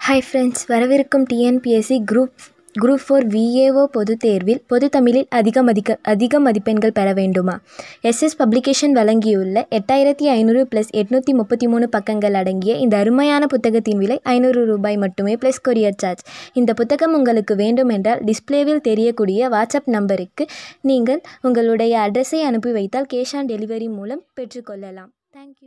hi friends வரவிருக்கும் TNPSC group group four VAO பொதுத் தேர்வில் பொதுத் தமிழில் அதிக மதிக்க அதிக மதிப்பெண்கள் பெற வேண்டுமா எஸ்எஸ் பப்ளிகேஷன் வழங்கியுள்ள எட்டாயிரத்தி ஐநூறு ப்ளஸ் எட்நூற்றி முப்பத்தி மூணு பக்கங்கள் அடங்கிய இந்த அருமையான புத்தகத்தின் விலை ஐநூறு ரூபாய் மட்டுமே ப்ளஸ் கொரியர் சார்ஜ் இந்த புத்தகம் உங்களுக்கு வேண்டுமென்றால் டிஸ்ப்ளேவில் தெரியக்கூடிய வாட்ஸ்அப் நம்பருக்கு நீங்கள் உங்களுடைய அட்ரஸை அனுப்பி வைத்தால் கேஷ் ஆன் டெலிவரி மூலம் பெற்றுக்கொள்ளலாம் thank you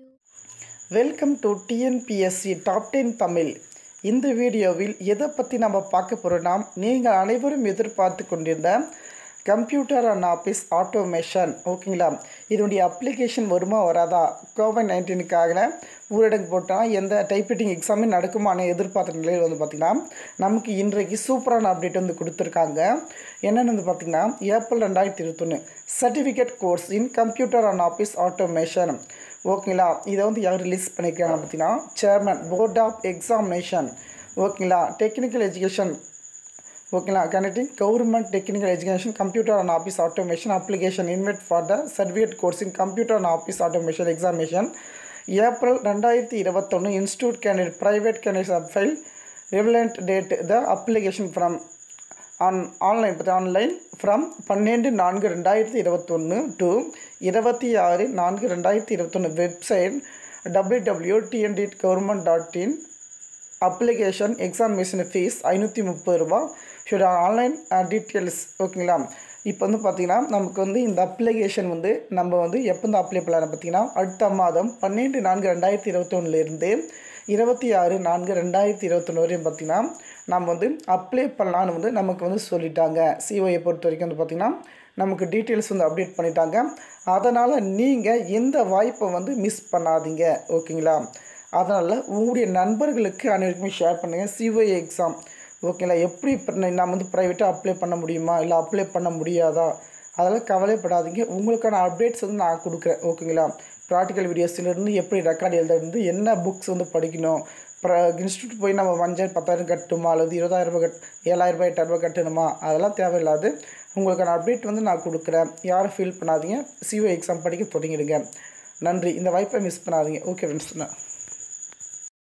welcome to TNPSC top ten Tamil இந்த வீடியோவில் எதை பற்றி நம்ம பார்க்க போகிறோம்னா நீங்கள் அனைவரும் எதிர்பார்த்து கொண்டிருந்த கம்ப்யூட்டர் அண்ட் ஆஃபீஸ் ஆட்டோமேஷன் ஓகேங்களா இதனுடைய அப்ளிகேஷன் வருமா வராதா கோவிட் நைன்டீனுக்காக ஊரடங்கு போட்டால் எந்த டைப்ரைட்டிங் எக்ஸாமே நடக்குமான்னு எதிர்பார்த்த நிலையில் வந்து பார்த்திங்கன்னா நமக்கு இன்றைக்கு சூப்பரான அப்டேட் வந்து கொடுத்துருக்காங்க என்னென்னு வந்து பார்த்திங்கன்னா ஏப்ரல் ரெண்டாயிரத்தி இருபத்தொன்று certificate course in computer and office automation ஓகேங்களா இதை வந்து யார் ரிலீஸ் பண்ணியிருக்காங்க பார்த்தீங்கன்னா சேர்மன் போர்ட் ஆஃப் எக்ஸாமினேஷன் ஓகேங்களா டெக்னிக்கல் எஜுகேஷன் ஓகேங்களா connecting government technical education computer and office automation application invited for the certificate course in computer and office automation examination April ரெண்டாயிரத்தி இருபத்தொன்று institute candidate private candidate file relevant date the application from on online பற்றி online from பன்னெண்டு நான்கு ரெண்டாயிரத்தி இருபத்தொன்று to இருபத்தி ஆறு நான்கு ரெண்டாயிரத்தி இருபத்தொன்று website W W TNT government dot in application examination fees ஐநூற்றி முப்பது ரூபா ஷுட் ஆன்லைன் டீட்டெயில்ஸ் ஓகேங்களா இப்போ வந்து பார்த்திங்கன்னா நமக்கு வந்து இந்த அப்ளிகேஷன் வந்து நம்ம வந்து எப்போ வந்து அப்ளை பண்ணலாம் பார்த்தீங்கன்னா அடுத்த மாதம் பன்னெண்டு நான்கு ரெண்டாயிரத்தி இருபத்தொன்னுலேருந்து இருபத்தி ஆறு நான்கு ரெண்டாயிரத்தி இருபத்தொன்று வரையும் பார்த்திங்கன்னா நம்ம வந்து அப்ளை பண்ணலான்னு வந்து நமக்கு வந்து சொல்லிட்டாங்க சிஓயை பொறுத்த வரைக்கும் வந்து பார்த்திங்கன்னா நமக்கு டீட்டெயில்ஸ் வந்து அப்டேட் பண்ணிட்டாங்க அதனால் நீங்கள் எந்த வாய்ப்பை வந்து மிஸ் பண்ணாதீங்க ஓகேங்களா அதனால் உங்களுடைய நண்பர்களுக்கு அனைவருக்குமே ஷேர் பண்ணுங்கள் சிஓஏ எக்ஸாம் ஓகேங்களா எப்படி நம்ம வந்து ப்ரைவேட்டாக அப்ளை பண்ண முடியுமா இல்லை அப்ளை பண்ண முடியாதா அதெல்லாம் கவலைப்படாதீங்க உங்களுக்கான அப்டேட்ஸ் வந்து நான் கொடுக்குறேன் ஓகேங்களா ப்ராக்டிக்கல் வீடியோஸ்லேருந்து எப்படி ரெக்கார்டு எழுதுறது என்ன புக்ஸ் வந்து படிக்கணும் அப்புறம் இன்ஸ்டியூட் போய் நம்ம அஞ்சாயிரம் பத்தாயிரம் கட்டுமா அல்லது இருபதாயிரம் ரூபாய் கட் ஏழாயிரம் ரூபாய் எட்டாயிரம் ரூபாய் கட்டணுமா அதெல்லாம் தேவையில்லாது உங்களுக்கான அப்டேட் வந்து நான் கொடுக்குறேன் யாரும் ஃபீல் பண்ணாதீங்க சிஓ எக்ஸாம் படிக்க தொடங்கிடுங்க நன்றி இந்த வாய்ப்பை மிஸ் பண்ணாதீங்க ஓகே ஃப்ரெண்ட்ஸ்